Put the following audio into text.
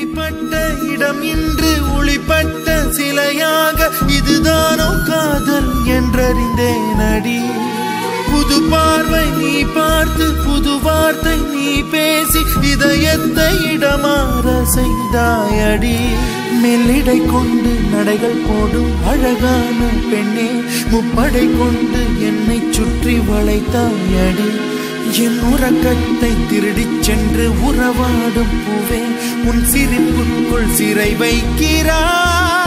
ஒளிப்பட்ட இடம் இன்று ஒளிப்பட்ட சிலையாக இதுதானோ காதல் என்றறிந்தேன் அடி புது பார்வை நீ பார்த்து புது வார்த்தை நீ பேசி இதயத்தை இடமாற செய்தாயடி மெல்லிடை கொண்டு நடைகள் போடும் அழகான பெண்ணே முப்படை கொண்டு என்னை சுற்றி வளைத்தாயடி என் உறக்கத்தை திருடிச் சென்று உறவாடும் பூவே உன் சிரிப்புக்குள் சிறை வைக்கிறாய்